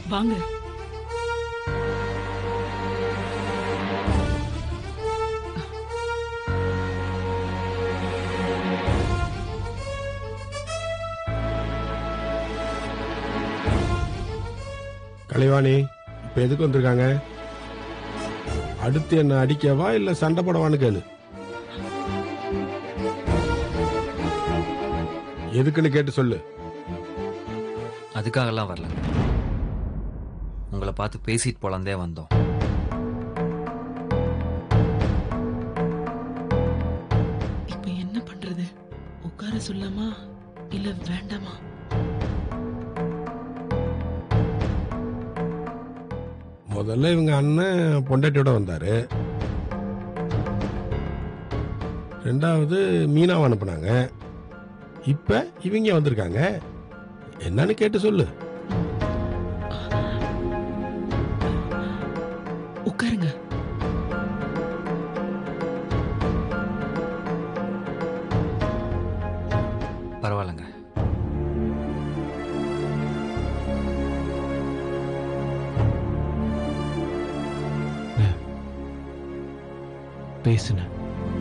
வாங்க கலைவாணி இப்ப எதுக்கு வந்திருக்காங்க அடுத்து என்ன அடிக்கவா இல்ல சண்டை போடவான்னு கேளு எதுக்குன்னு கேட்டு சொல்லு அதுக்காகலாம் வரல உங்களை பார்த்து பேசிட்டு போலாந்தே வந்தோம் இப்ப என்ன பண்றது உட்கார சொல்லாமா இல்ல வேண்டாமா முதல்ல இவங்க அண்ணன் பொண்டாட்டியோட வந்தாரு ரெண்டாவது மீனாவை அனுப்புனாங்க இப்ப இவங்க வந்திருக்காங்க என்னன்னு கேட்டு சொல்லு உட்காருங்க பரவாயில்லைங்க பேசுனேன்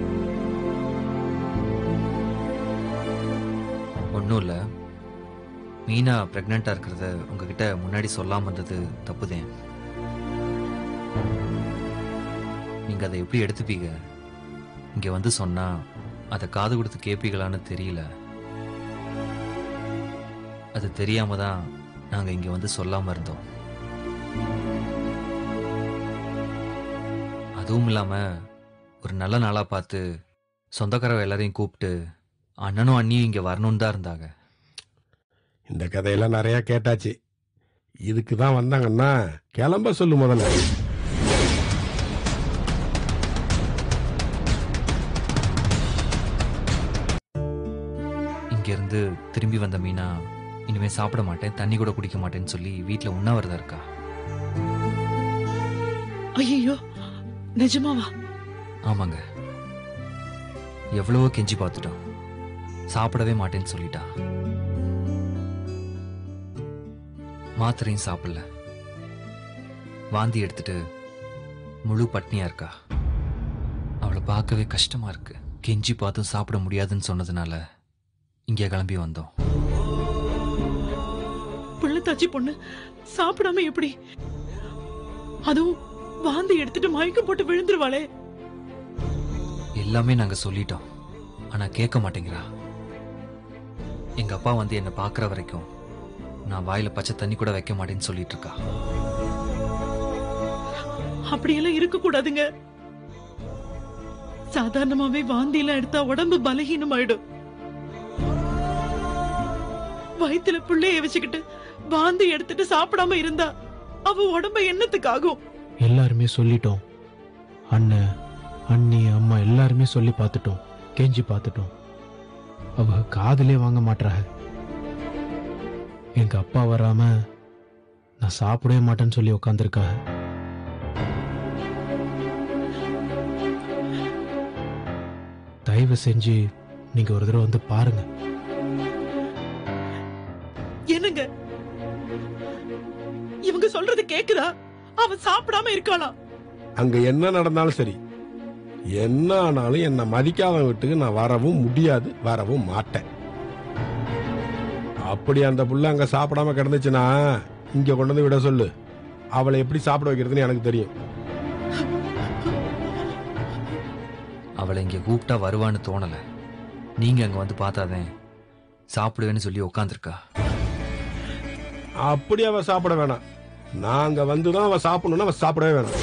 ஒன்றும் இல்லை மீனா ப்ரெக்னெண்ட்டாக இருக்கிறத உங்ககிட்ட முன்னாடி சொல்லாமல் இருந்தது தப்புதேன் நீங்கள் அதை எப்படி எடுத்துப்பீங்க இங்கே வந்து சொன்னால் அதை காது கொடுத்து கேட்பீங்களான்னு தெரியல அது தெரியாம தான் நாங்கள் இங்கே வந்து சொல்லாமல் இருந்தோம் அதுவும் இல்லாமல் ஒரு நல்ல நாளாக பார்த்து சொந்தக்காரவ எல்லாரையும் கூப்பிட்டு அண்ணனும் அண்ணியும் இங்கே வரணும்னு தான் இருந்தாங்க இந்த கதையெல்லாம் நிறைய கேட்டாச்சு இதுக்கு தான் வந்தாங்கன்னா கிளம்ப சொல்லு முதல்ல இங்கேருந்து திரும்பி வந்த மீனா இனிமே சாப்பிட மாட்டேன் தண்ணி கூட குடிக்க மாட்டேன்னு சொல்லி வீட்டில் உண்ணாவிரதம் இருக்கா ஐயோ நிஜமாவா ஆமாங்க எவ்வளவோ கெஞ்சி பார்த்துட்டோம் சாப்பிடவே மாட்டேன்னு சொல்லிட்டா மாத்திரையும் சாப்பிடல வாந்தி எடுத்துட்டு முழு பட்னியா இருக்கா அவளை பார்க்கவே கஷ்டமா இருக்கு கெஞ்சி பார்த்தும் சாப்பிட முடியாதுன்னு சொன்னதுனால இங்கே கிளம்பி வந்தோம் பிள்ளைத்தாச்சி பொண்ணு சாப்பிடாம எப்படி அதுவும் வாந்தி எடுத்துட்டு மயக்கம் போட்டு விழுந்துருவாளே எல்லாமே நாங்க சொல்லிட்டோம் ஆனா கேட்க மாட்டேங்கிறா எங்க அப்பா வந்து என்ன பார்க்குற வரைக்கும் நான் வாயில பச்சை தண்ணி கூட வைக்க மாட்டேன்னு சொல்லிட்டு இருக்கா அப்படியெல்லாம் இருக்க கூடாதுங்க சாதாரணமாவே வாந்தி எல்லாம் எடுத்தா உடம்பு பலகீனம் ஆயிடும் வயித்துல பிள்ளைய வச்சுக்கிட்டு வாந்தி எடுத்துட்டு சாப்பிடாம இருந்தா அவ உடம்ப என்னத்துக்கு ஆகும் எல்லாருமே சொல்லிட்டோம் அண்ணன் அண்ணி அம்மா எல்லாருமே சொல்லி பார்த்துட்டோம் கெஞ்சி பார்த்துட்டோம் அவங்க காதுலே வாங்க மாட்றாங்க எங்க அப்பா வராம நான் சாப்பிடவே மாட்டேன்னு சொல்லி உட்காந்துருக்காங்க தயவு செஞ்சு நீங்க ஒரு தடவை வந்து பாருங்க என்னங்க இவங்க சொல்றது கேக்குதா அவ சாப்பிடாம இருக்காளாம் அங்க என்ன நடந்தாலும் சரி என்ன ஆனாலும் என்னை மதிக்காத வீட்டுக்கு நான் வரவும் முடியாது வரவும் மாட்டேன் அப்படி அந்த புள்ள அங்க சாப்பிடாம கிடந்துச்சுன்னா இங்க கொண்டு வந்து விட சொல்லு அவளை எப்படி சாப்பிட வைக்கிறதுன்னு எனக்கு தெரியும் அவளை இங்க கூப்பிட்டா வருவான்னு தோணல நீங்க அங்க வந்து பார்த்தாதான் சாப்பிடுவேன்னு சொல்லி உட்காந்துருக்கா அப்படி அவ சாப்பிட வேணாம் நாங்க வந்துதான் அவ சாப்பிடணும்னா அவ சாப்பிடவே வேணாம்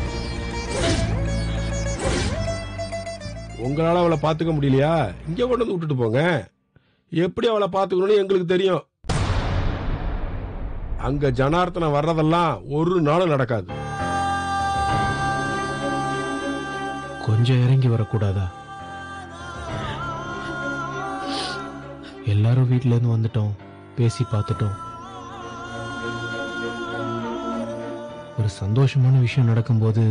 உங்களால அவளை பாத்துக்க முடியலையா இங்க கொண்டு வந்து விட்டுட்டு போங்க எப்படி அவளை பாத்துக்கணும்னு எங்களுக்கு தெரியும் அங்க ஜனார்த்தனம் வர்றதெல்லாம் ஒரு நாளும் நடக்காது கொஞ்சம் இறங்கி வரக்கூடாதா எல்லாரும் வீட்ல இருந்து வந்துட்டோம் பேசி பார்த்துட்டோம் ஒரு சந்தோஷமான விஷயம் நடக்கும்போது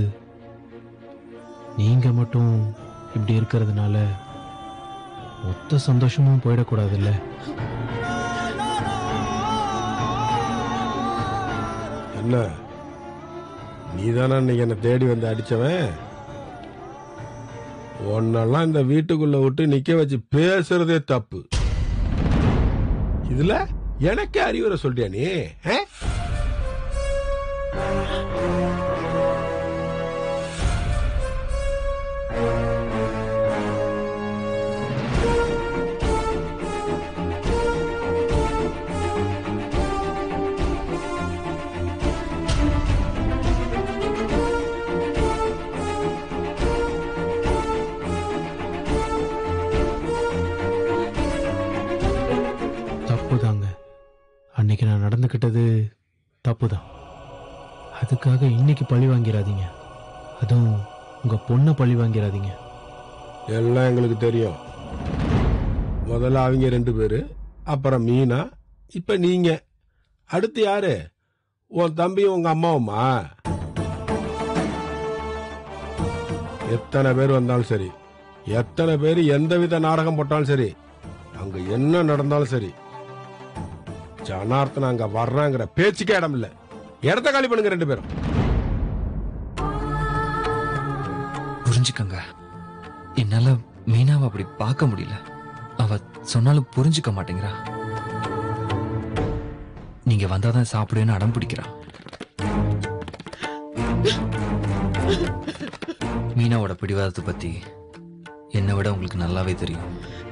நீங்க மட்டும் இப்படி இருக்கிறதுனால மொத்த சந்தோஷமும் போயிடக்கூடாதுல்ல என்ன நீதானே இன்னைக்கு என்ன தேடி வந்து அடிச்சவன் உன்னெல்லாம் இந்த வீட்டுக்குள்ள விட்டு நிக்க வச்சு பேசுறதே தப்பு இதுல எனக்கே அறிவுரை சொல்றியா நீ ஆ? தப்பு தாங்க அன்னைக்கு நான் நடந்துக்கிட்டது தப்பு தான் அதுக்காக இன்னைக்கு பழி வாங்கிடாதீங்க அதுவும் உங்க பொண்ணை பழி வாங்கிடாதீங்க எல்லாம் எங்களுக்கு தெரியும் முதல்ல அவங்க ரெண்டு பேரு அப்புறம் மீனா இப்ப நீங்க அடுத்து யாரு உன் தம்பியும் உங்க அம்மாவுமா எத்தனை பேர் வந்தாலும் சரி எத்தனை பேர் எந்தவித நாடகம் போட்டாலும் சரி அங்க என்ன நடந்தாலும் சரி ஜனார்த்தன் அங்க வர்றாங்கிற பேச்சுக்கே இடம் இல்ல இடத்த காலி பண்ணுங்க ரெண்டு பேரும் புரிஞ்சுக்கங்க என்னால மீனாவை அப்படி பார்க்க முடியல அவ சொன்னாலும் புரிஞ்சுக்க மாட்டேங்கிறா நீங்க வந்தாதான் சாப்பிடுவேன்னு அடம் பிடிக்கிறா மீனாவோட பிடிவாதத்தை பத்தி என்னை விட உங்களுக்கு நல்லாவே தெரியும்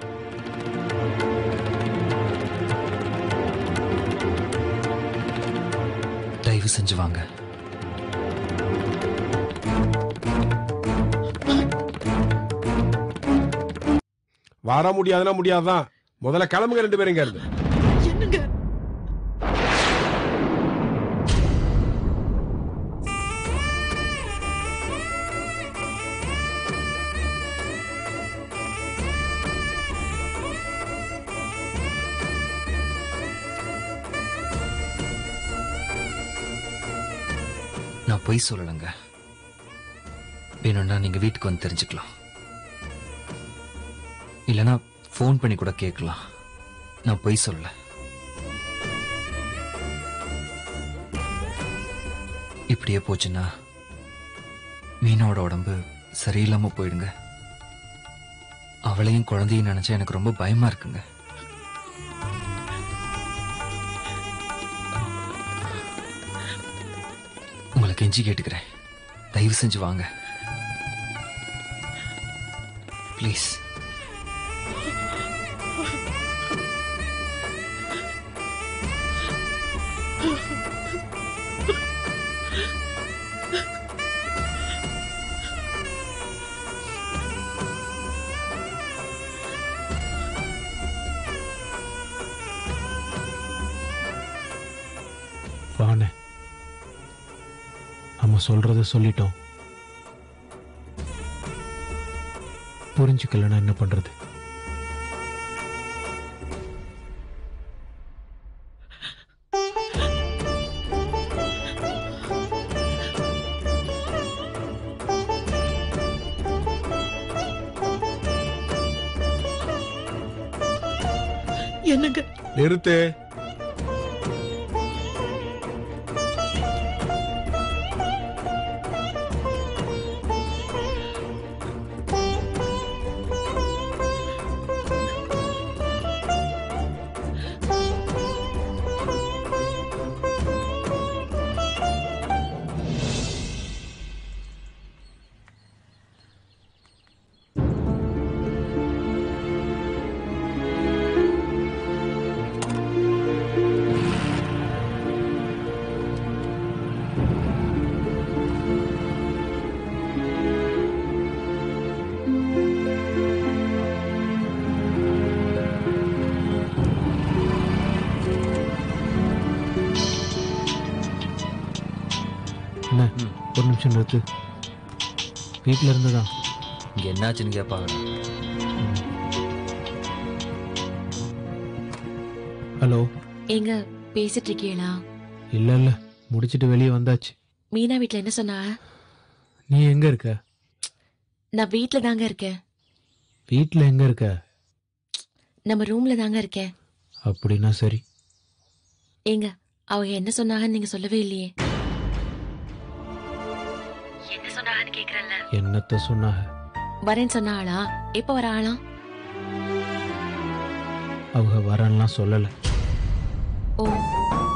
தயவு செஞ்சு வாங்க வர முடியாதுன்னா முடியாதுதான் முதல்ல கிளம்புங்க ரெண்டு பேரும் இங்க இருந்து என்னங்க நான் பொய் சொல்லலைங்க வேணும்னா நீங்க வீட்டுக்கு வந்து தெரிஞ்சுக்கலாம் இல்லைன்னா ஃபோன் பண்ணி கூட கேட்கலாம் நான் பொய் சொல்லல இப்படியே போச்சுன்னா மீனோட உடம்பு சரியில்லாம போயிடுங்க அவளையும் குழந்தையும் நினைச்சா எனக்கு ரொம்ப பயமா இருக்குங்க உங்களை கெஞ்சி கேட்டுக்கிறேன் தயவு செஞ்சு வாங்க ப்ளீஸ் வாணே நம்ம சொல்றத சொல்லிட்டோம் புரிஞ்சுக்கலன்னா என்ன பண்றது என்னங்க நிறுத்து என்ன ம். ஒரு நிமிஷம் நிறுத்து வீட்டில் இருந்துதான் இங்க என்னாச்சுன்னு கேட்பாங்க ஹலோ ஏங்க பேசிட்டு இருக்கீங்களா இல்லை இல்லை முடிச்சிட்டு வெளியே வந்தாச்சு மீனா வீட்ல என்ன சொன்னா நீ எங்க இருக்க நான் வீட்ல தாங்க இருக்கேன் வீட்டில் எங்க இருக்க நம்ம ரூம்ல தாங்க இருக்கேன் அப்படின்னா சரி ஏங்க அவங்க என்ன சொன்னாங்கன்னு நீங்க சொல்லவே இல்லையே என்ன சொன்னான்னு கேக்குறல்ல என்னத்த சொன்னாக வரேன்னு சொன்ன ஆளா எப்ப வர ஆளா அவங்க வரேன்லாம் சொல்லலை ஓ